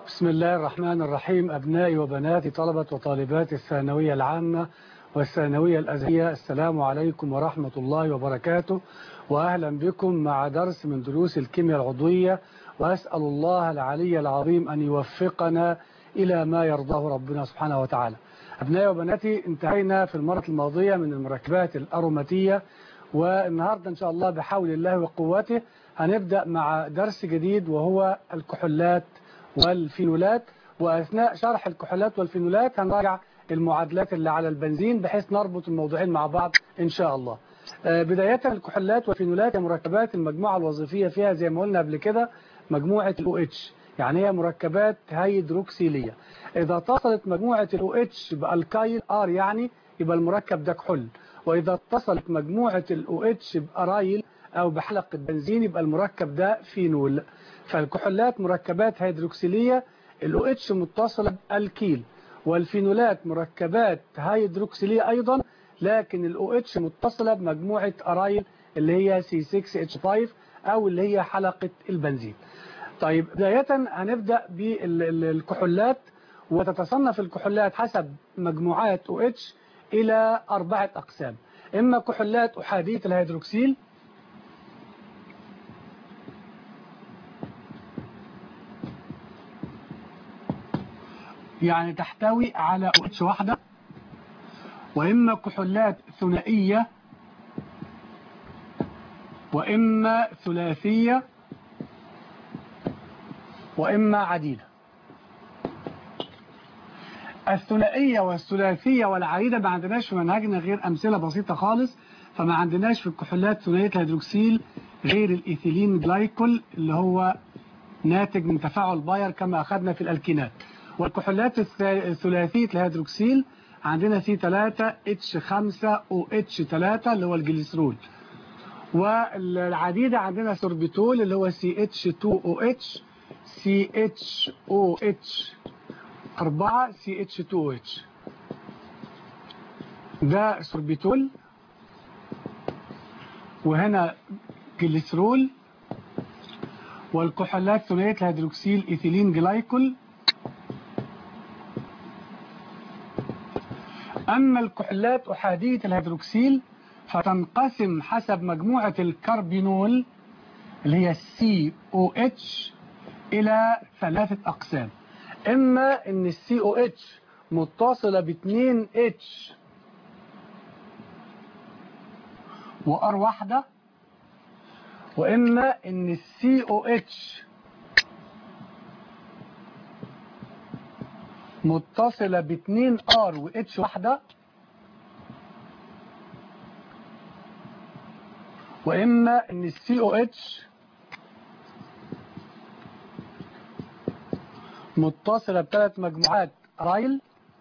بسم الله الرحمن الرحيم أبنائي وبناتي طلبة وطالبات الثانوية العامة والثانوية الأزهرية السلام عليكم ورحمة الله وبركاته وأهلا بكم مع درس من دروس الكيمياء العضوية وأسأل الله العلي العظيم أن يوفقنا إلى ما يرضاه ربنا سبحانه وتعالى أبنائي وبناتي انتهينا في المرة الماضية من المركبات الأروماتية والنهاردة إن شاء الله بحول الله وقوته هنبدأ مع درس جديد وهو الكحولات والفينولات وأثناء شرح الكحولات والفينولات هنراجع المعادلات اللي على البنزين بحيث نربط الموضوعين مع بعض إن شاء الله بداية الكحولات والفينولات هي مركبات المجموعة الوظيفية فيها زي ما قلنا قبل كده مجموعة ال OH يعني هي مركبات هيدروكسيلية إذا اتصلت مجموعة ال OH بألكايل R يعني يبقى المركب ده كحول وإذا اتصلت مجموعة ال OH بأرايل أو بحلقة بنزين يبقى المركب ده فينول فالكحولات مركبات هيدروكسيلية ال OH متصلة بألكيل والفينولات مركبات هيدروكسيلية أيضا لكن ال OH متصلة بمجموعة أرايل اللي هي C6H5 أو اللي هي حلقة البنزين طيب بداية هنبدأ بالكحولات وتتصنف الكحولات حسب مجموعات OH إلى أربعة أقسام إما كحولات أحادية الهيدروكسيل يعني تحتوي على OH واحدة وإما كحولات ثنائية وإما ثلاثية وإما عديدة الثنائية والثلاثية والعديدة ما عندناش في منهجنا غير أمثلة بسيطة خالص فما عندناش في الكحولات ثنائية الهيدروكسيل غير الإيثيلين جلايكول اللي هو ناتج من تفاعل باير كما أخذنا في الألكينات والكحولات الثلاثية الهيدروكسيل عندنا C3H5OH3 اللي هو الجليسرول والعديدة عندنا سوربيتول اللي هو CH2OH CHOH 4 CH2OH ده سوربيتول وهنا جليسرول والكحولات ثنائية الهيدروكسيل إيثيلين جلايكول أما الكحولات أحادية الهيدروكسيل فتنقسم حسب مجموعة الكربينول اللي هي COH إلى ثلاثة أقسام إما إن السي او اتش متصلة ب 2 اتش وار واحدة وإما إن السي او اتش متصلة ب 2 ار و اتش واحدة وإما إن السي او اتش متصلة بثلاث مجموعات رايل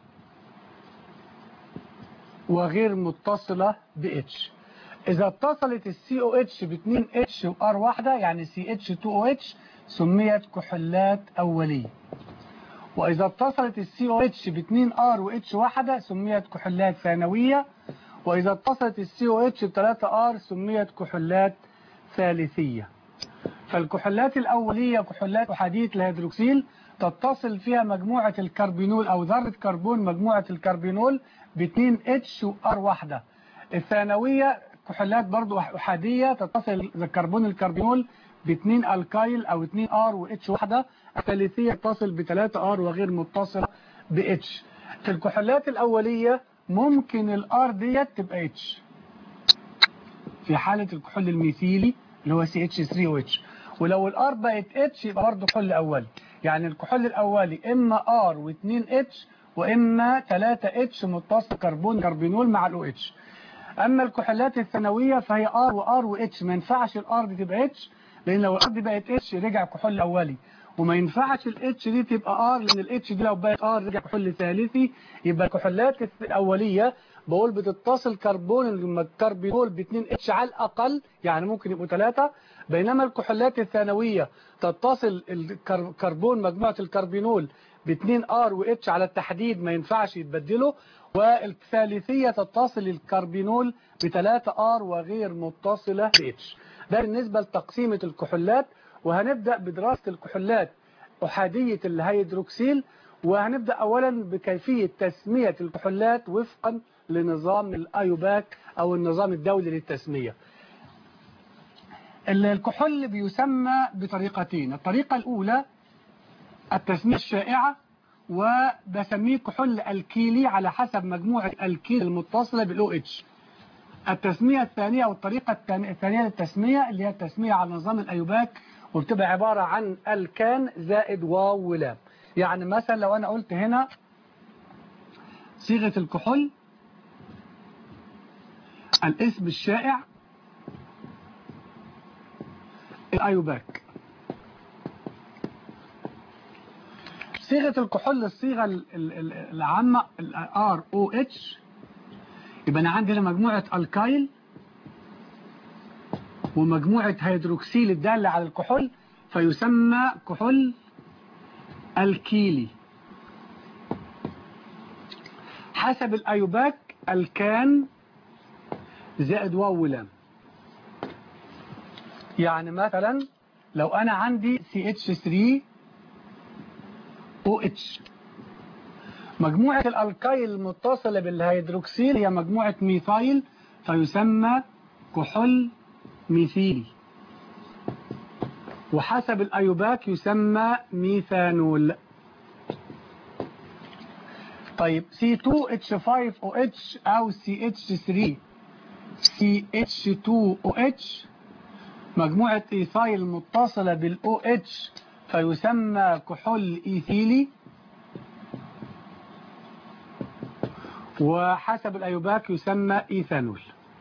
وغير متصلة ب H إذا اتصلت ال COH ب 2 H و R واحدة يعني CH2OH سميت كحولات أولية وإذا اتصلت ال COH ب 2 R و H واحدة سميت كحولات ثانوية وإذا اتصلت ال COH ب 3 R سميت كحولات ثالثية فالكحولات الأولية كحولات أحادية الهيدروكسيل تتصل فيها مجموعة الكربينول أو ذرة كربون مجموعة الكربينول ب 2 اتش وار واحدة الثانوية كحولات برضو أحادية تتصل كربون الكربينول ب 2 الكايل أو 2 ار و اتش واحدة الثالثية تتصل ب 3 ار وغير متصلة ب اتش في الكحولات الأولية ممكن الار ديت تبقى اتش في حالة الكحول الميثيلي اللي هو CH3OH ولو الار بقت اتش يبقى برضه كحول أولي يعني الكحول الأولي إما R و2 H وإما 3 H متصل كربون كربينول مع ال OH أما الكحولات الثانوية فهي R وR وH ما ينفعش الR دي تبقى H لأن لو الR دي بقت H رجع كحول أولي وما ينفعش ال H دي تبقى R لأن ال H دي لو بقت R رجع كحول ثالثي يبقى الكحولات الأولية بقول بتتصل كربون الكربينول ب 2 اتش على الأقل يعني ممكن يبقوا ثلاثة بينما الكحولات الثانوية تتصل الكربون مجموعة الكربينول ب 2 ار و اتش على التحديد ما ينفعش يتبدلوا والثالثية تتصل الكربينول ب 3 ار وغير متصلة ب اتش ده بالنسبة لتقسيمة الكحولات وهنبدأ بدراسة الكحولات أحادية الهيدروكسيل وهنبدأ أولا بكيفية تسمية الكحولات وفقا لنظام الأيوباك أو النظام الدولي للتسمية الكحول بيسمى بطريقتين الطريقة الأولى التسمية الشائعة وبسميه كحول الكيلي على حسب مجموعة الكيل المتصلة بالو اتش التسمية الثانية أو الطريقة الثانية للتسمية اللي هي التسمية على نظام الأيوباك وبتبقى عبارة عن الكان زائد واو ولام يعني مثلا لو أنا قلت هنا صيغة الكحول الاسم الشائع الأيوباك صيغة الكحول الصيغة العامة ال ROH يبقى أنا عندي هنا مجموعة الكايل ومجموعة هيدروكسيل الدالة على الكحول فيسمى كحول الكيلي حسب الأيوباك الكان زائد واو ولام يعني مثلا لو أنا عندي CH3 OH مجموعة الألكايل المتصلة بالهيدروكسيل هي مجموعة ميثايل فيسمى كحول ميثيلي وحسب الأيوباك يسمى ميثانول طيب C2H5OH أو CH3 CH2OH مجموعة إيثايل متصلة بالأو اتش فيسمى كحول إيثيلي وحسب الأيوباك يسمى إيثانول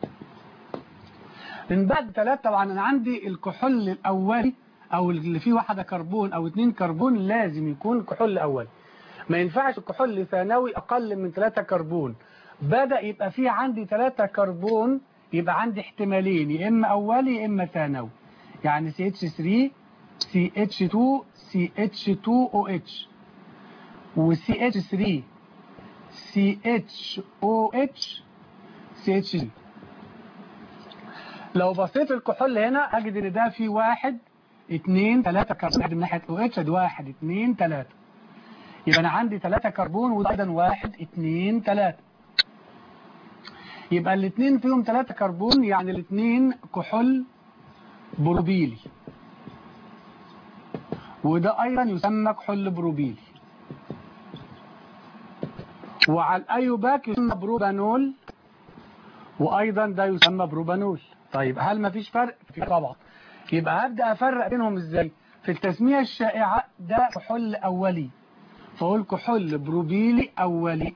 من بعد ثلاثة طبعا أنا عندي الكحول الأولي أو اللي فيه واحدة كربون أو اتنين كربون لازم يكون كحول أولي ما ينفعش الكحول ثانوي أقل من ثلاثة كربون بدأ يبقى فيه عندي ثلاثة كربون يبقى عندي احتمالين يا إما أولي يا إما ثانوي يعني CH3 CH2 CH2OH و CH3 CHOH CH لو بصيت الكحول هنا هجد ان ده فيه واحد اتنين تلاتة كربون من ناحية OH ادي واحد اتنين تلاتة يبقى انا عندي تلاتة كربون وده ايضا واحد اتنين تلاتة يبقى الاثنين فيهم ثلاثة كربون يعني الاثنين كحول بروبيلي وده ايضا يسمى كحول بروبيلي وعلى الايوباك يسمى بروبانول وايضا ده يسمى بروبانول طيب هل ما فيش فرق في طبعا يبقى هبدا افرق بينهم ازاي في التسميه الشائعه ده كحول اولي فاقول كحول بروبيلي اولي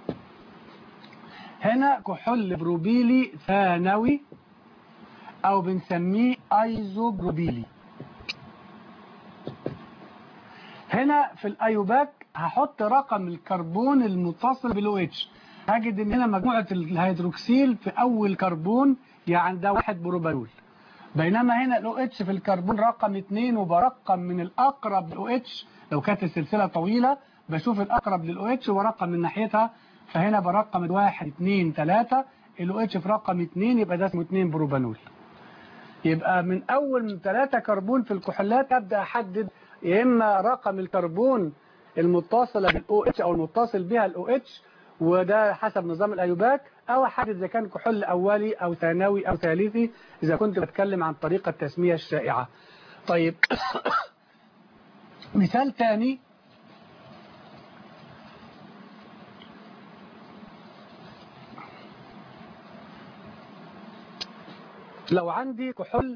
هنا كحول بروبيلي ثانوي او بنسميه ايزوبروبيلي هنا في الايوباك هحط رقم الكربون المتصل بالاو اتش هجد ان هنا مجموعة الهيدروكسيل في اول كربون يعني ده واحد بروبانول بينما هنا الاو اتش في الكربون رقم اتنين وبرقم من الاقرب للاو اتش لو كانت السلسلة طويلة بشوف الاقرب للاو اتش ورقم من ناحيتها فهنا برقم الواحد اتنين تلاتة الاو اتش في رقم اتنين يبقى ده اسمه اتنين بروبانول يبقى من اول من تلاتة كربون في الكحولات ابدا احدد يا اما رقم الكربون المتصلة بالاو اتش او المتصل بها الاو اتش وده حسب نظام الايوباك او احدد اذا كان كحول اولي او ثانوي او ثالثي اذا كنت بتكلم عن طريقة التسمية الشائعة طيب مثال ثاني لو عندي كحول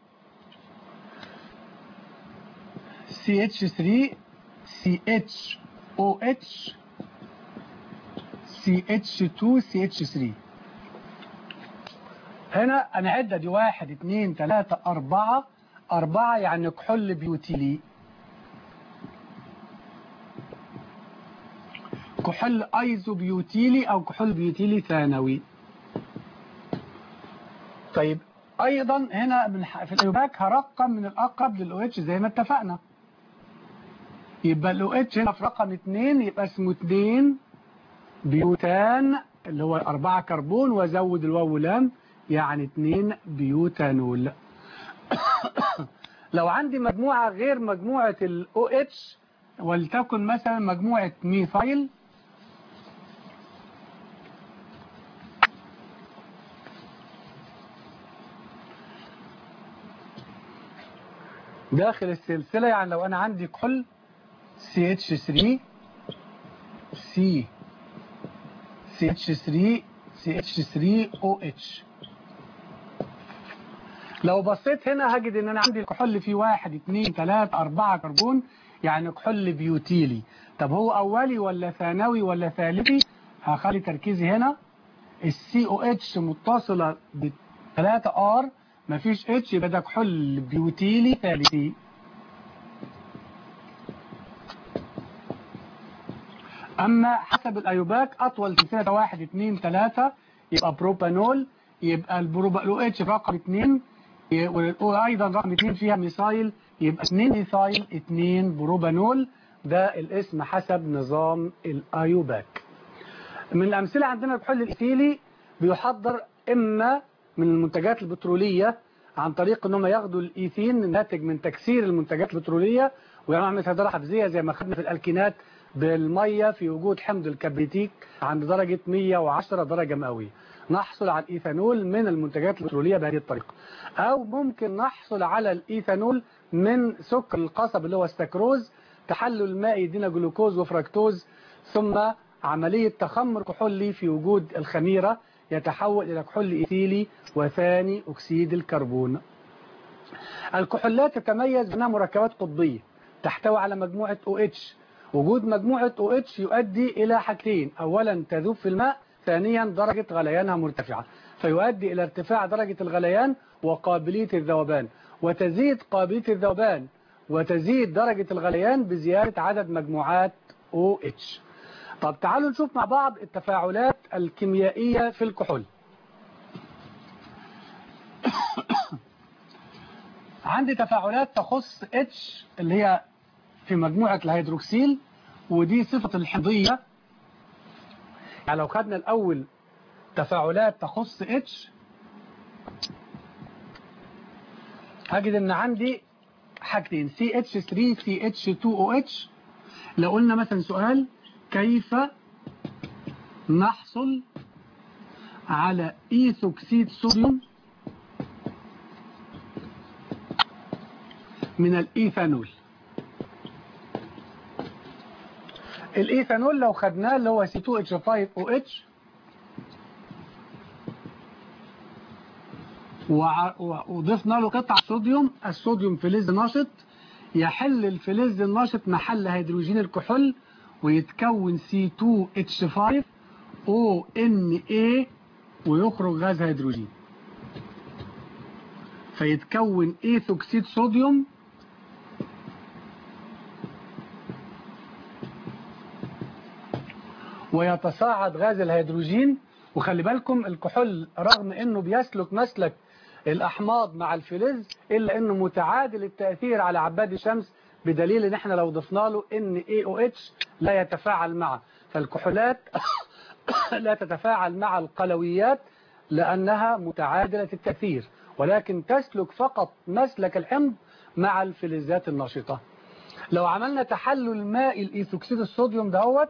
CH3 CHOH CH2 CH3 هنا أنا عدة دي واحد اتنين تلاتة أربعة أربعة يعني كحول بيوتيلي كحول أيزو بيوتيلي أو كحول بيوتيلي ثانوي طيب ايضا هنا من في الايوباك هرقم من الاقرب للاو اتش زي ما اتفقنا يبقى الاو اتش هنا في رقم 2 يبقى اسمه 2 بيوتان اللي هو 4 كربون وازود الواو لام يعني 2 بيوتانول لو عندي مجموعة غير مجموعة ال OH ولتكن مثلا مجموعة ميثايل داخل السلسلة يعني لو أنا عندي كحول CH3 C CH3 CH3OH لو بصيت هنا هجد ان انا عندي الكحول فيه واحد اتنين تلاتة اربعة كربون يعني كحول بيوتيلي طب هو اولي ولا ثانوي ولا ثالثي هخلي تركيزي هنا السي او اتش متصلة بثلاثة ار مفيش اتش يبقى ده كحول بيوتيلي ثالثي اما حسب الايوباك اطول سلسلة واحد اتنين تلاتة يبقى بروبانول يبقى البروبانول اتش رقم اتنين وايضا رقم 2 فيها ميثايل يبقى 2 ميثايل 2 بروبانول ده الاسم حسب نظام الايوباك من الامثله عندنا الكحول الايثيلي بيحضر اما من المنتجات البتروليه عن طريق ان هم ياخدوا الايثين الناتج من تكسير المنتجات البتروليه ويعملوا هدرة حفزيه زي ما خدنا في الالكينات بالميه في وجود حمض الكبريتيك عند درجه 110 درجه مئويه نحصل على الإيثانول من المنتجات البترولية بهذه الطريقة أو ممكن نحصل على الإيثانول من سكر القصب اللي هو السكروز تحلل مائي يدينا جلوكوز وفركتوز ثم عملية تخمر كحولي في وجود الخميرة يتحول إلى كحول إيثيلي وثاني أكسيد الكربون الكحولات تتميز بأنها مركبات قطبية تحتوي على مجموعة OH وجود مجموعة OH يؤدي إلى حاجتين أولا تذوب في الماء ثانيا درجة غليانها مرتفعة فيؤدي إلى ارتفاع درجة الغليان وقابلية الذوبان وتزيد قابلية الذوبان وتزيد درجة الغليان بزيادة عدد مجموعات OH طب تعالوا نشوف مع بعض التفاعلات الكيميائية في الكحول عندي تفاعلات تخص H اللي هي في مجموعة الهيدروكسيل ودي صفة الحمضية يعني لو خدنا الأول تفاعلات تخص H هجد ان عندي حاجتين CH3 CH2OH لو قلنا مثلا سؤال كيف نحصل على إيثوكسيد صوديوم من الإيثانول الإيثانول لو خدناه اللي هو C2H5OH وضفنا له قطع صوديوم الصوديوم فلز نشط يحل الفلز النشط محل هيدروجين الكحول ويتكون C2H5ONA ويخرج غاز هيدروجين فيتكون ايثوكسيد صوديوم ويتصاعد غاز الهيدروجين وخلي بالكم الكحول رغم انه بيسلك مسلك الاحماض مع الفلز الا انه متعادل التأثير على عباد الشمس بدليل ان احنا لو ضفنا له ان AOH لا يتفاعل معه فالكحولات لا تتفاعل مع القلويات لانها متعادلة التأثير ولكن تسلك فقط مسلك الحمض مع الفلزات النشطة لو عملنا تحلل مائي الايثوكسيد الصوديوم دهوت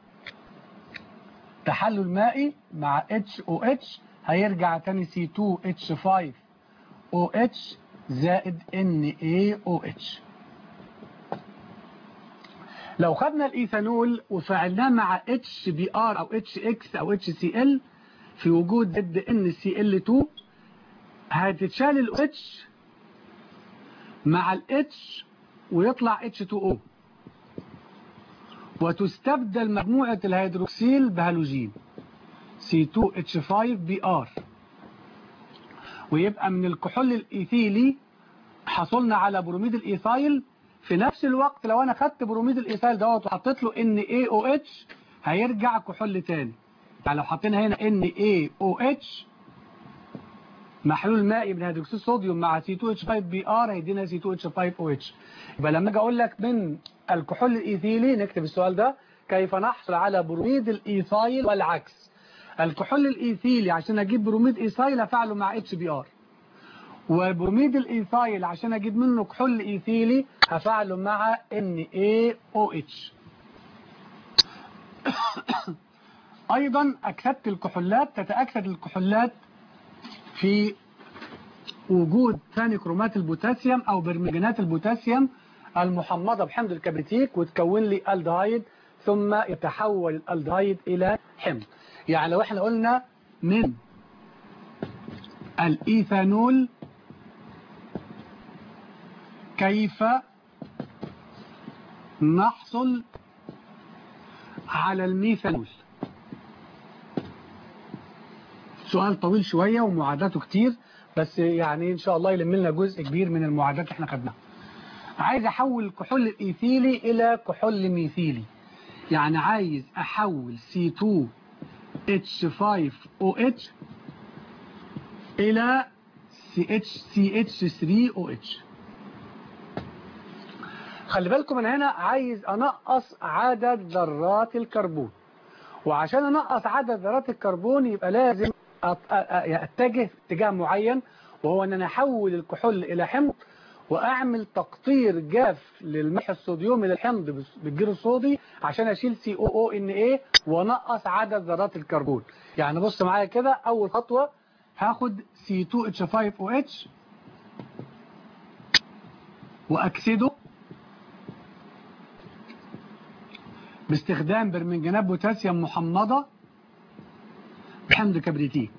تحلل مائي مع HOH هيرجع تاني C2H5OH زائد NaOH لو خدنا الإيثانول وفعلناه مع HBr أو HX أو HCl في وجود ضد NCl2 هتتشال ال OH مع ال H ويطلع H2O وتستبدل مجموعة الهيدروكسيل بهالوجين C2H5Br ويبقى من الكحول الإيثيلي حصلنا على بروميد الإيثايل في نفس الوقت لو أنا خدت بروميد الإيثايل دوت وحطيت له NaOH هيرجع كحول تاني يعني لو حطينا هنا NaOH محلول مائي من هيدروكسيد صوديوم مع C2H5Br هيدينا C2H5OH يبقى لما اجي اقول لك من الكحول الايثيلي نكتب السؤال ده كيف نحصل على بروميد الايثايل والعكس الكحول الايثيلي عشان اجيب بروميد ايثايل افعله مع HBr وبروميد الايثايل عشان اجيب منه كحول ايثيلي هفعله مع NaOH ايضا اكسدت الكحولات تتاكسد الكحولات في وجود ثاني كرومات البوتاسيوم او برمجانات البوتاسيوم المحمضه بحمض الكبريتيك وتكون لي الدهايد ثم يتحول الالدهايد الى حمض يعني لو احنا قلنا من الايثانول كيف نحصل على الميثانول سؤال طويل شوية ومعاداته كتير بس يعني ان شاء الله يلم لنا جزء كبير من المعادات اللي احنا خدناها عايز احول الكحول الايثيلي الى كحول ميثيلي يعني عايز احول C2H5OH الى CH3OH خلي بالكم من هنا عايز انقص عدد ذرات الكربون وعشان انقص عدد ذرات الكربون يبقى لازم اتجه في اتجاه معين وهو ان انا احول الكحول الى حمض واعمل تقطير جاف للملح الصوديومي للحمض بالجير الصودي عشان اشيل سي او او ان ايه وانقص عدد ذرات الكربون يعني بص معايا كده اول خطوه هاخد C2H5OH واكسده باستخدام برمنجانات بوتاسيوم محمضة بحمض كبريتيك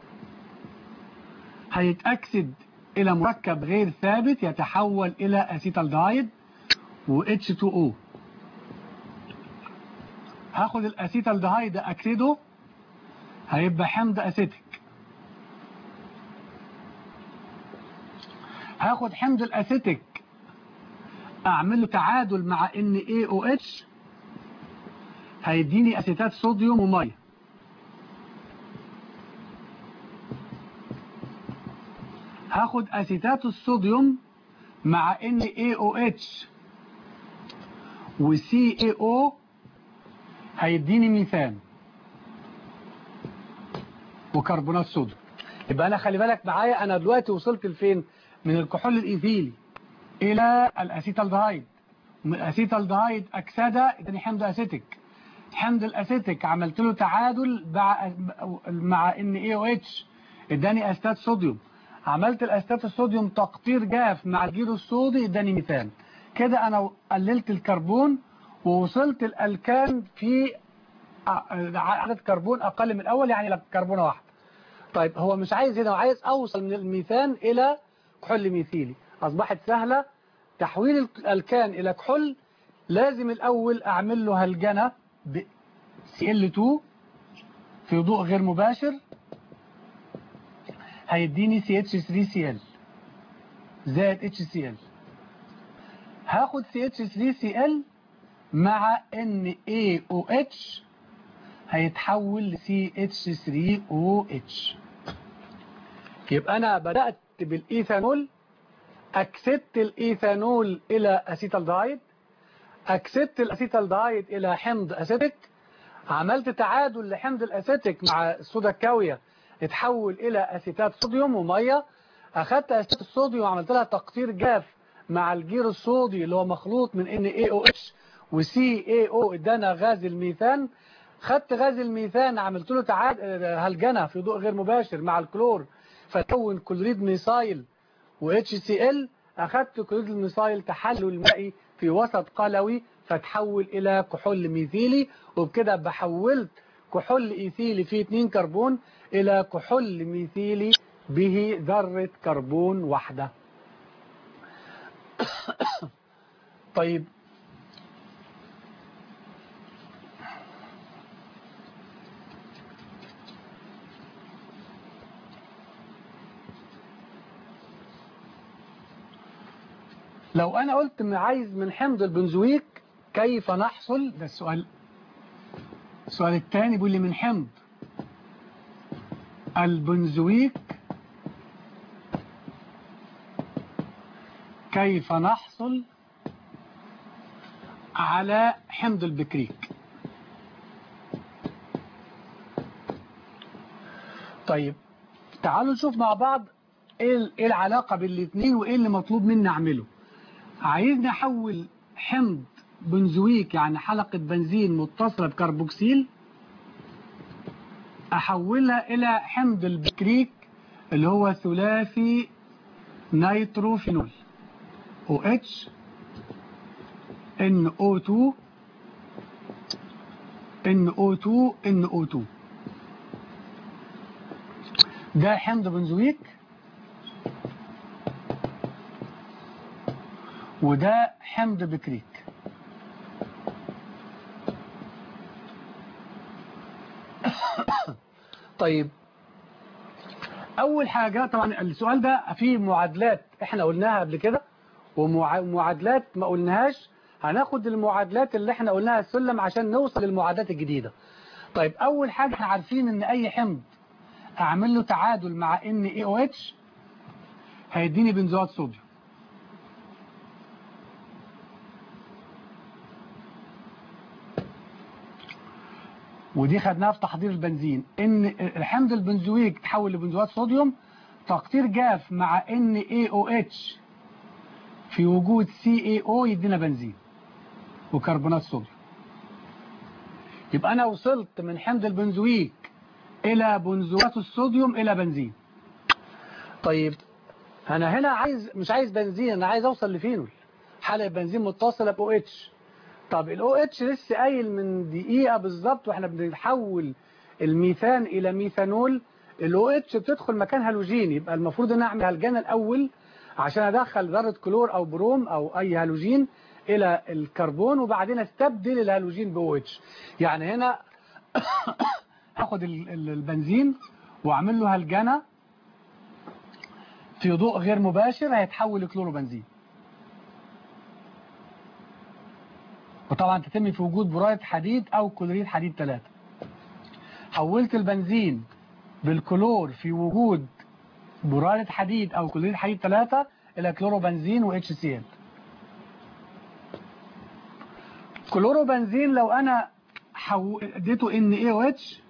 هيتأكسد إلى مركب غير ثابت يتحول إلى أسيتالدهايد و H2O هاخد الأسيتالدهايد أكسده هيبقى حمض أسيتيك هاخد حمض الأسيتيك أعمله تعادل مع NaOH هيديني أسيتات صوديوم ومية هاخد أسيتات الصوديوم مع NaOH و CaO هيديني ميثان وكربونات صوديوم يبقى أنا خلي بالك معايا أنا دلوقتي وصلت لفين من الكحول الإيثيلي إلى الأسيتالدهايد من الأسيتالدهايد أكسدة اداني حمض أسيتيك حمض الأسيتيك عملت له تعادل مع ان اي او اتش اداني أستات صوديوم عملت الأستات الصوديوم تقطير جاف مع الجيرو الصودي اداني ميثان كده أنا قللت الكربون ووصلت الألكان في عدد كربون أقل من الأول يعني كربونة واحدة طيب هو مش عايز هنا وعايز أوصل من الميثان إلى كحول ميثيلي أصبحت سهلة تحويل الألكان إلى كحول لازم الأول أعمل له هلجنة ب Cl2 في ضوء غير مباشر هيديني CH3Cl زائد HCl هاخد CH3Cl مع NaOH هيتحول ل CH3OH يبقى أنا بدأت بالإيثانول أكسدت الإيثانول إلى أسيتالدهايد أكسدت الأسيتالدهايد إلى حمض أسيتيك عملت تعادل لحمض الأسيتيك مع الصودا الكاوية اتحول إلى أسيتات صوديوم ومية أخدت أسيتات الصوديوم وعملت لها تقطير جاف مع الجير الصودي اللي هو مخلوط من NaOH و CaO ادانا غاز الميثان خدت غاز الميثان عملت له تعاد هلجنة في ضوء غير مباشر مع الكلور فتكون كلوريد ميثايل و HCl أخدت كلوريد الميثايل تحلل مائي في وسط قلوي فتحول إلى كحول ميثيلي وبكده بحولت كحول إيثيلي فيه 2 كربون إلى كحول ميثيلي به ذرة كربون واحدة طيب لو أنا قلت عايز من حمض البنزويك كيف نحصل ده السؤال السؤال الثاني بيقول لي من حمض البنزويك كيف نحصل على حمض البكريك طيب تعالوا نشوف مع بعض ايه ال- إيه العلاقة بين الاثنين وايه اللي مطلوب مني اعمله عايزني احول حمض بنزويك يعني حلقة بنزين متصلة بكربوكسيل احولها الى حمض البكريك اللي هو ثلاثي نيتروفينول OH NO2 NO2 NO2 ده حمض بنزويك وده حمض بكريك طيب اول حاجة طبعا السؤال ده فيه معادلات احنا قلناها قبل كده ومعادلات ما قلناهاش هناخد المعادلات اللي احنا قلناها السلم عشان نوصل للمعادلات الجديدة طيب اول حاجة احنا عارفين ان اي حمض اعمل له تعادل مع ان اي او اتش هيديني بنزوات صوديوم ودي خدناها في تحضير البنزين ان الحمض البنزويك تحول لبنزوات صوديوم تقطير جاف مع ان اي او اتش في وجود سي اي او يدينا بنزين وكربونات صوديوم يبقى انا وصلت من حمض البنزويك الى بنزوات الصوديوم الى بنزين طيب انا هنا عايز مش عايز بنزين انا عايز اوصل لفينول حلقه بنزين متصله باو اتش طب الاو اتش لسه قايل من دقيقه بالظبط واحنا بنحول الميثان الى ميثانول الاو اتش بتدخل مكان هالوجين يبقى المفروض ان اعمل هالجنة الاول عشان ادخل ذره كلور او بروم او اي هالوجين الى الكربون وبعدين استبدل الهالوجين باو اتش يعني هنا هاخد ال- ال- البنزين واعمل له هالجنة في ضوء غير مباشر هيتحول لكلوروبنزين وطبعا تتم في وجود برايد حديد او كلوريد حديد 3 حولت البنزين بالكلور في وجود برايد حديد او كلوريد حديد 3 الى كلوروبنزين و HCl كلوروبنزين لو انا حو... اديته NaOH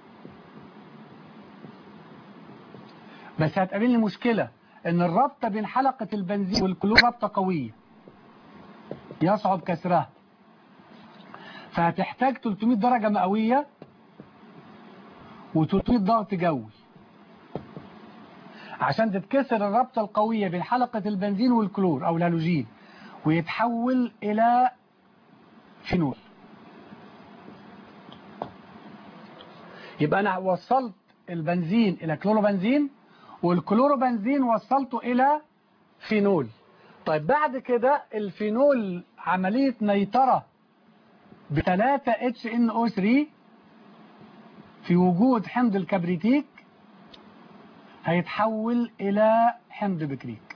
بس هتقابلني مشكلة ان الرابطة بين حلقة البنزين والكلور رابطة قوية يصعب كسرها فهتحتاج 300 درجة مئوية و300 ضغط جوي عشان تتكسر الرابطة القوية بين حلقة البنزين والكلور او الهالوجين ويتحول الى فينول يبقى انا وصلت البنزين الى كلوروبنزين والكلوروبنزين وصلته الى فينول طيب بعد كده الفينول عملية نيترة ب 3 HNO3 في وجود حمض الكبريتيك هيتحول إلى حمض بكريك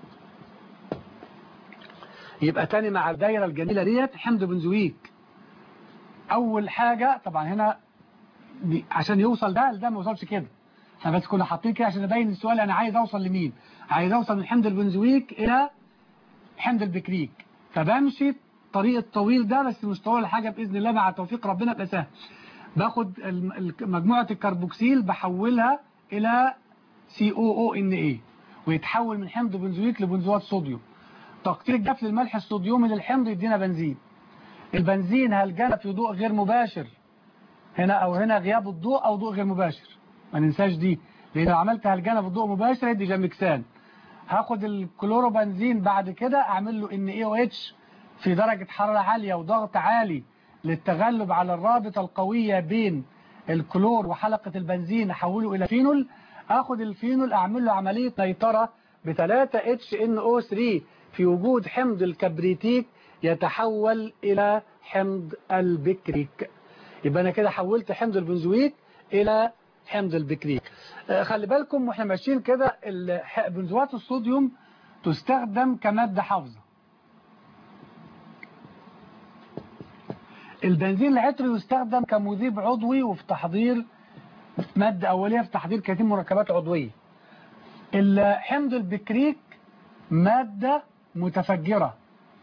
يبقى تاني مع الدايرة الجميلة ديت حمض بنزويك أول حاجة طبعا هنا عشان يوصل ده ده ما وصلش كده احنا بس كنا حاطين كده عشان نبين السؤال انا عايز اوصل لمين عايز اوصل من حمض البنزويك الى حمض البكريك فبمشي الطريق الطويل ده بس مش طويل حاجة بإذن الله مع توفيق ربنا يبقى سهل باخد الم- الك- مجموعة الكربوكسيل بحولها إلى COONA ويتحول من حمض بنزويك لبنزوات صوديوم تقطير الجاف للملح الصوديومي للحمض يدينا بنزين البنزين هلجنة في ضوء غير مباشر هنا أو هنا غياب الضوء أو ضوء غير مباشر ما ننساش دي لأن لو عملت هلجنة في ضوء مباشر يدي جامكسان هاخد الكلوروبنزين بعد كده اعمل له ان اي او اتش في درجة حرارة عالية وضغط عالي للتغلب على الرابطة القوية بين الكلور وحلقة البنزين احوله الى فينول اخد الفينول اعمل له عملية نيترة ب 3 اتش ان او 3 في وجود حمض الكبريتيك يتحول الى حمض البكريك يبقى انا كده حولت حمض البنزويك الى حمض البكريك آه، خلي بالكم واحنا ماشيين كده الح- بنزوات الصوديوم تستخدم كمادة حافظة البنزين العطري يستخدم كمذيب عضوي وفي تحضير مادة أولية في تحضير كثير من مركبات عضوية الحمض البكريك مادة متفجرة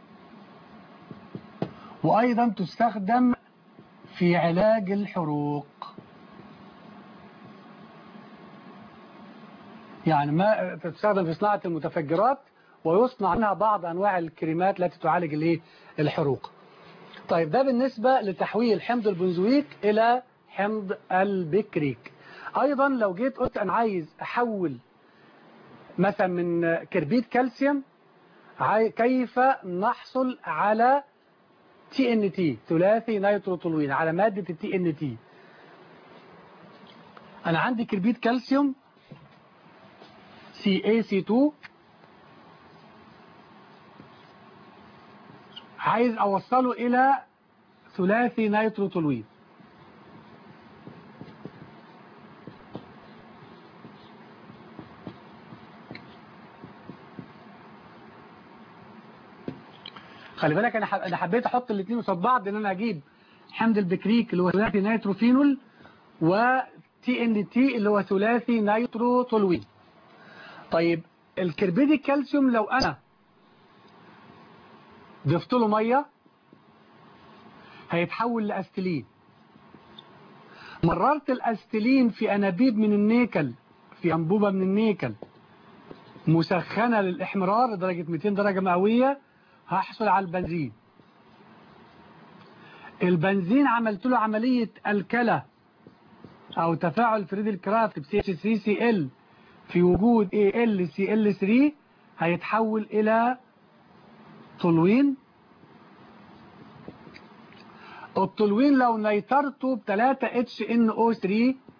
وأيضا تستخدم في علاج الحروق يعني ما تستخدم في صناعة المتفجرات ويصنع منها بعض أنواع الكريمات التي تعالج الايه الحروق طيب ده بالنسبة لتحويل حمض البنزويك إلى حمض البكريك أيضا لو جيت قلت أنا عايز أحول مثلا من كربيد كالسيوم عاي- كيف نحصل على تي ان تي ثلاثي نيتروتولوين على مادة التي ان تي انا عندي كربيد كالسيوم سي اي سي 2 عايز اوصله الى ثلاثي نيتروتولوين خلي بالك انا ح- انا حبيت احط الاثنين قصاد بعض ان انا اجيب حمض البكريك اللي هو ثلاثي نيتروفينول وتي ان تي اللي هو ثلاثي نيتروتولوين طيب الكربيد الكالسيوم لو انا ضفت له ميه هيتحول لاستلين مررت الاستلين في انابيب من النيكل في انبوبه من النيكل مسخنه للاحمرار لدرجه 200 درجه مئويه هحصل على البنزين البنزين عملت له عملية الكلى أو تفاعل فريد الكرافت ب CH3Cl في وجود AlCl3 هيتحول إلى تولوين التولوين لو نيترته ب 3HNO3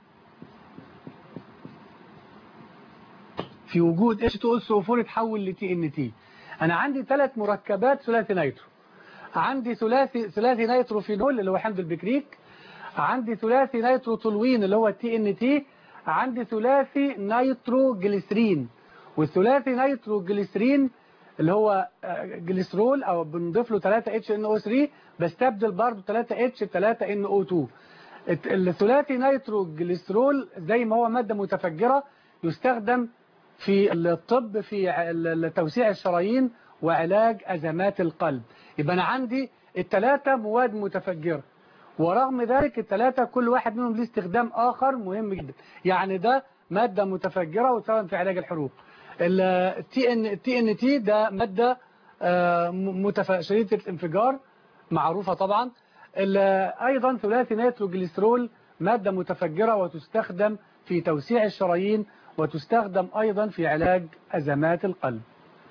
في وجود H2SO4 يتحول ل TNT انا عندي ثلاث مركبات ثلاثي نيترو عندي ثلاثي ثلاثي نيتروفينول اللي هو حمض البكريك عندي ثلاثي نيتروتولوين اللي هو التي ان تي عندي ثلاثي نيتروجليسرين والثلاثي نيتروجليسرين اللي هو آه، جليسرول او بنضيف له 3 اتش ان او 3 بستبدل برضه 3 اتش ب 3 ان او 2 الت- الثلاثي نيتروجليسرول زي ما هو ماده متفجره يستخدم في الطب في ع- ال- ال- توسيع الشرايين وعلاج أزمات القلب يبقى أنا عندي الثلاثة مواد متفجرة ورغم ذلك الثلاثة كل واحد منهم ليه استخدام آخر مهم جدا يعني ده مادة متفجرة وتستخدم في علاج الحروق التي ان التي ان تي ده مادة آه، م- متف- شديدة الانفجار معروفة طبعا ال- أيضا ثلاثي نيتروجليسرول مادة متفجرة وتستخدم في توسيع الشرايين وتستخدم أيضا في علاج أزمات القلب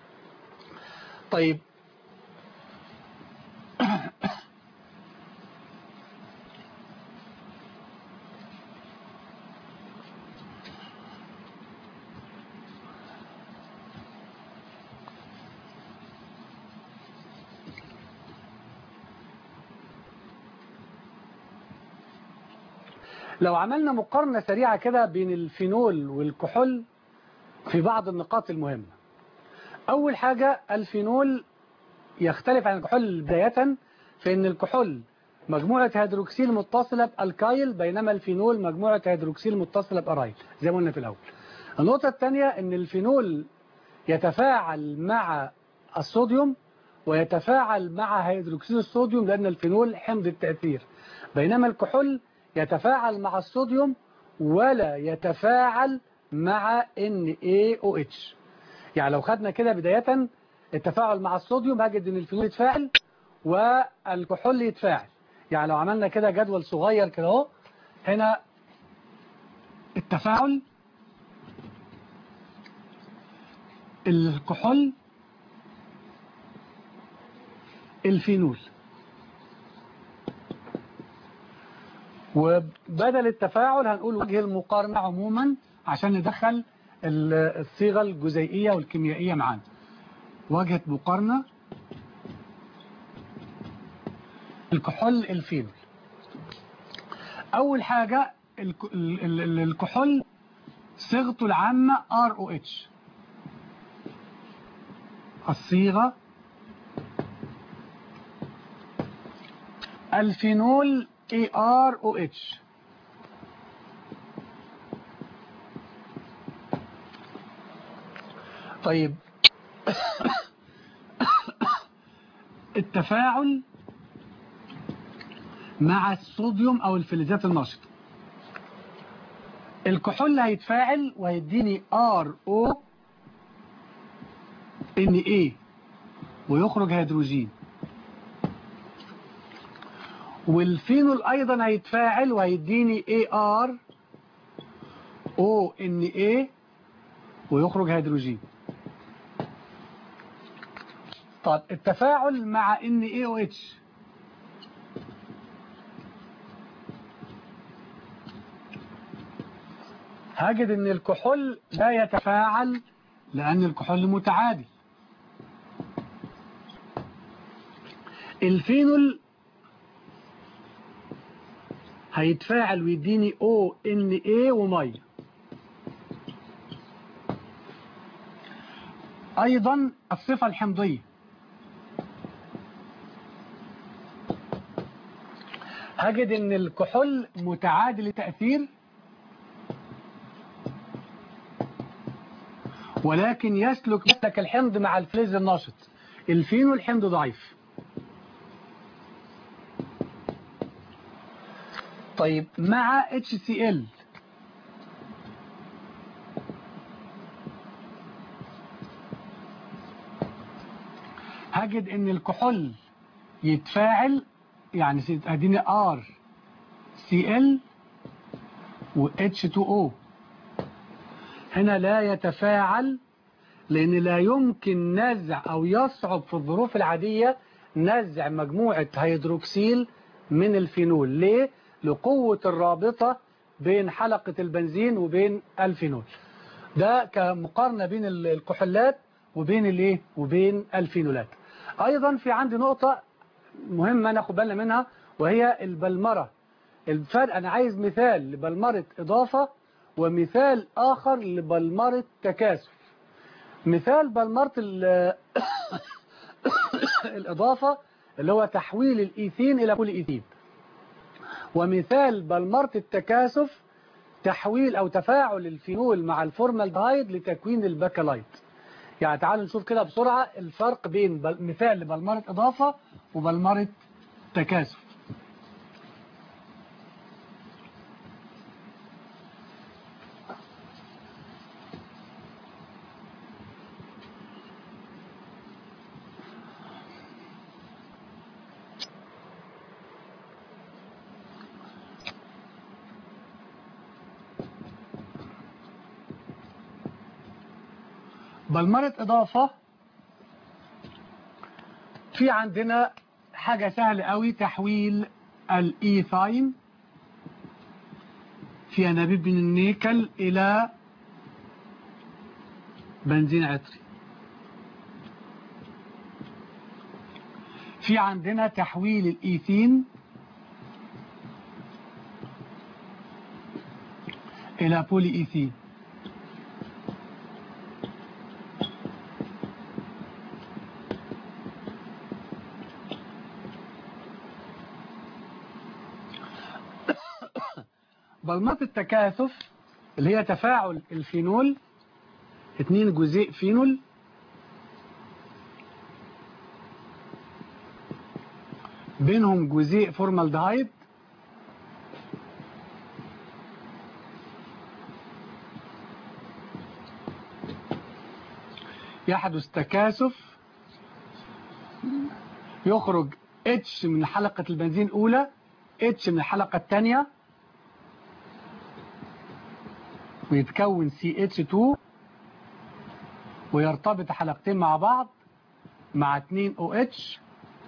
طيب لو عملنا مقارنة سريعة كده بين الفينول والكحول في بعض النقاط المهمة أول حاجة الفينول يختلف عن الكحول بداية في أن الكحول مجموعة هيدروكسيل متصلة بألكايل بينما الفينول مجموعة هيدروكسيل متصلة بأرايل زي ما قلنا في الأول النقطة الثانية أن الفينول يتفاعل مع الصوديوم ويتفاعل مع هيدروكسيد الصوديوم لأن الفينول حمض التأثير بينما الكحول يتفاعل مع الصوديوم ولا يتفاعل مع NaOH يعني لو خدنا كده بداية التفاعل مع الصوديوم هجد ان الفينول يتفاعل والكحول يتفاعل يعني لو عملنا كده جدول صغير كده اهو هنا التفاعل الكحول الفينول وبدل التفاعل هنقول وجه المقارنة عموما عشان ندخل ال- الصيغة الجزيئية والكيميائية معانا وجهة مقارنة الكحول الفينول أول حاجة الك- ال- ال- ال- الكحول صيغته العامة ROH الصيغة الفينول AROH طيب التفاعل مع الصوديوم او الفلزات النشطة الكحول هيتفاعل وهيديني ار او ان ايه ويخرج هيدروجين والفينول ايضا هيتفاعل وهيديني اي ار او ان ايه ويخرج هيدروجين طب التفاعل مع ان اي او اتش هجد ان الكحول لا يتفاعل لان الكحول متعادل الفينول هيتفاعل ويديني او ان اي وميه ايضا الصفة الحمضية هجد ان الكحول متعادل التأثير ولكن يسلك مسلك الحمض مع الفلز النشط الفينول حمض ضعيف طيب مع HCl هجد ان الكحول يتفاعل يعني اديني R Cl و H2O هنا لا يتفاعل لان لا يمكن نزع او يصعب في الظروف العادية نزع مجموعة هيدروكسيل من الفينول ليه؟ لقوة الرابطة بين حلقة البنزين وبين الفينول ده كمقارنة بين الكحولات وبين الايه وبين الفينولات ايضا في عندي نقطة مهمة ناخد بالنا منها وهي البلمرة الفرق انا عايز مثال لبلمرة اضافة ومثال اخر لبلمرة تكاثف مثال بلمرة الاضافة اللي هو تحويل الايثين الى بولي ايثين ومثال بلمرة التكاثف تحويل او تفاعل الفينول مع الفورمالدهايد لتكوين الباكلايت يعني تعالوا نشوف كده بسرعة الفرق بين مثال لبلمرة إضافة وبلمرة تكاثف بلمرة إضافة في عندنا حاجة سهلة قوي تحويل الإيثاين في أنابيب من النيكل إلى بنزين عطري في عندنا تحويل الإيثين إلى بولي إيثين بلمات التكاثف اللي هي تفاعل الفينول اتنين جزيء فينول بينهم جزيء فورمالدهايد يحدث تكاثف يخرج اتش من حلقة البنزين الأولى اتش من الحلقة الثانية ويتكون CH2 ويرتبط حلقتين مع بعض مع 2 OH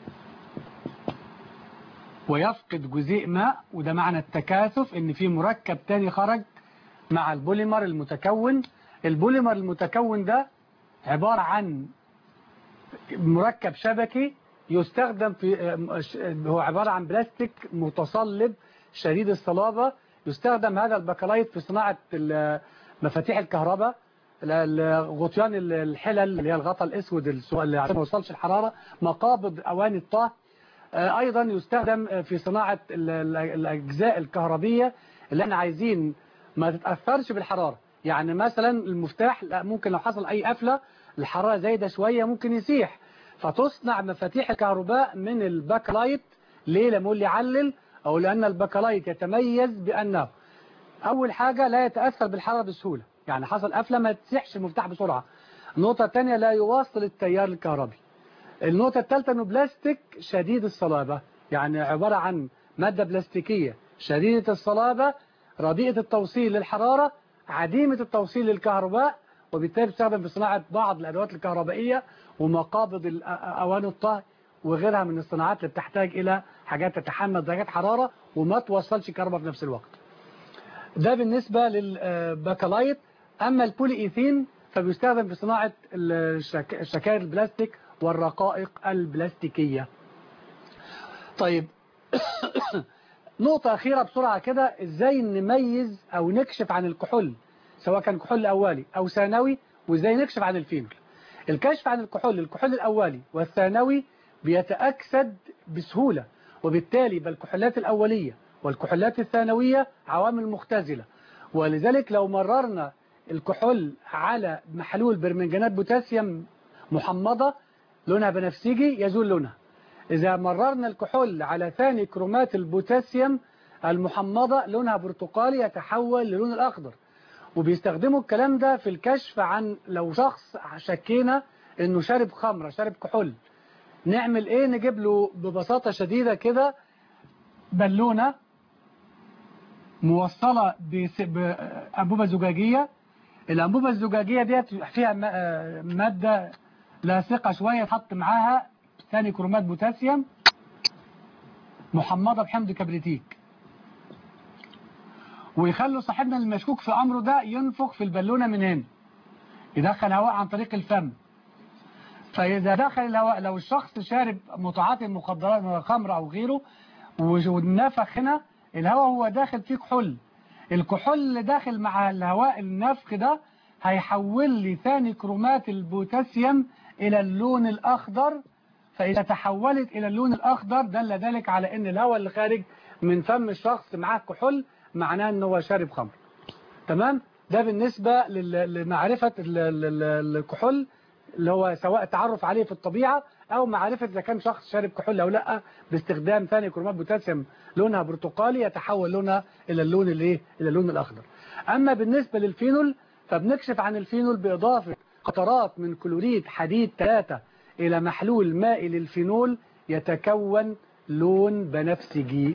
ويفقد جزيء ماء وده معنى التكاثف ان في مركب تاني خرج مع البوليمر المتكون البوليمر المتكون ده عبارة عن مركب شبكي يستخدم في هو عبارة عن بلاستيك متصلب شديد الصلابة يستخدم هذا البكلايت في صناعة مفاتيح الكهرباء غطيان الحلل اللي هي الغطاء الاسود اللي عشان ما يوصلش الحرارة مقابض اواني الطهي ايضا يستخدم في صناعة الاجزاء الكهربية اللي احنا عايزين ما تتأثرش بالحرارة يعني مثلا المفتاح ممكن لو حصل اي قفلة الحرارة زايدة شوية ممكن يسيح فتصنع مفاتيح الكهرباء من الباكلايت ليه لما يقول لي علل أو لأن البكلايت يتميز بأنه اول حاجة لا يتأثر بالحرارة بسهولة يعني حصل قفلة ما تسيحش المفتاح بسرعة النقطة الثانية لا يواصل التيار الكهربي النقطة الثالثة انه بلاستيك شديد الصلابة يعني عبارة عن مادة بلاستيكية شديدة الصلابة رديئة التوصيل للحرارة عديمة التوصيل للكهرباء وبالتالي بتستخدم في صناعة بعض الأدوات الكهربائية ومقابض الأ- أواني الطهي وغيرها من الصناعات اللي بتحتاج إلى حاجات تتحمل درجات حرارة وما توصلش كهرباء في نفس الوقت ده بالنسبة للباكلايت أما البولي إيثين فبيستخدم في صناعة الشك... الشكاير البلاستيك والرقائق البلاستيكية طيب نقطة أخيرة بسرعة كده إزاي نميز أو نكشف عن الكحول سواء كان كحول أولي أو ثانوي وإزاي نكشف عن الفينول الكشف عن الكحول الكحول الأولي والثانوي بيتأكسد بسهولة وبالتالي بالكحولات الأولية والكحولات الثانوية عوامل مختزلة ولذلك لو مررنا الكحول على محلول برمنجانات بوتاسيوم محمضة لونها بنفسجي يزول لونها إذا مررنا الكحول على ثاني كرومات البوتاسيوم المحمضة لونها برتقالي يتحول للون الأخضر وبيستخدموا الكلام ده في الكشف عن لو شخص شكينا انه شارب خمرة شارب كحول نعمل ايه نجيب له ببساطة شديدة كده بالونة موصلة بس- بأنبوبة زجاجية الأنبوبة الزجاجية ديت فيها م- آه، مادة لاصقة شوية تحط معاها ثاني كرومات بوتاسيوم محمضة بحمض كبريتيك ويخلوا صاحبنا المشكوك في أمره ده ينفخ في البالونة من هنا يدخل هواء عن طريق الفم فإذا دخل الهواء لو الشخص شارب متعاطي مخدرات خمر أو غيره والنفخ هنا الهواء هو داخل فيه كحول الكحول اللي داخل مع الهواء النفخ ده هيحول لي ثاني كرومات البوتاسيوم إلى اللون الأخضر فإذا تحولت إلى اللون الأخضر دل ذلك على أن الهواء اللي خارج من فم الشخص معاه كحول معناه أنه هو شارب خمر تمام ده بالنسبة لل- لمعرفة ال- ال- ال- الكحول اللي هو سواء تعرف عليه في الطبيعة أو معرفة إذا كان شخص شارب كحول أو لا باستخدام ثاني كرومات بوتاسيوم لونها برتقالي يتحول لونها إلى اللون الايه إلى اللون الأخضر أما بالنسبة للفينول فبنكشف عن الفينول بإضافة قطرات من كلوريد حديد 3 إلى محلول مائي للفينول يتكون لون بنفسجي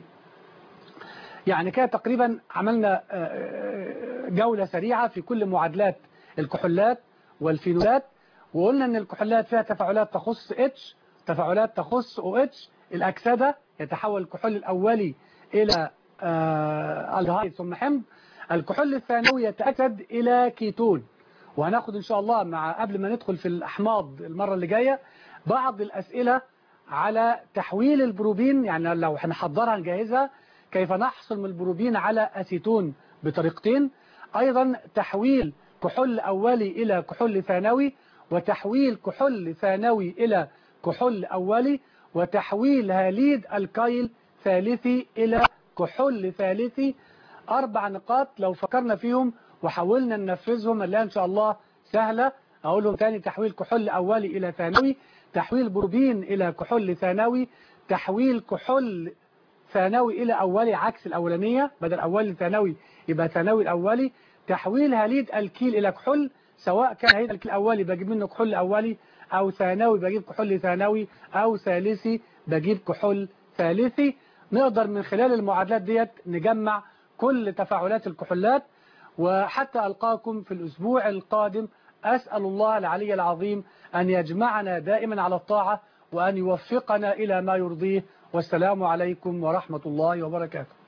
يعني كده تقريبا عملنا آه، آه، جولة سريعة في كل معادلات الكحولات والفينولات وقلنا ان الكحولات فيها تفاعلات تخص اتش تفاعلات تخص او اتش الاكسده يتحول الكحول الاولي الى آه، الدهايد ثم حمض الكحول الثانوي يتأكد الى كيتون وهناخد ان شاء الله مع قبل ما ندخل في الاحماض المرة اللي جاية بعض الاسئلة على تحويل البروبين يعني لو هنحضرها نجهزها كيف نحصل من البروبين على أسيتون بطريقتين أيضا تحويل كحول أولي إلى كحول ثانوي وتحويل كحول ثانوي إلى كحول أولي وتحويل هاليد الكايل ثالثي إلى كحول ثالثي أربع نقاط لو فكرنا فيهم وحاولنا ننفذهم اللي إن شاء الله سهلة أقولهم تاني تحويل كحول أولي إلى ثانوي تحويل بروبين إلى كحول ثانوي تحويل كحول ثانوي إلى أولي عكس الأولانية بدل أولي ثانوي يبقى ثانوي الأولي تحويل هاليد الكيل إلى كحول سواء كان هاليد الكيل الأولي بجيب منه كحول أولي أو ثانوي بجيب كحول ثانوي أو ثالثي بجيب كحول ثالثي نقدر من خلال المعادلات ديت نجمع كل تفاعلات الكحولات وحتى ألقاكم في الأسبوع القادم أسأل الله العلي العظيم أن يجمعنا دائما على الطاعة وأن يوفقنا إلى ما يرضيه والسلام عليكم ورحمة الله وبركاته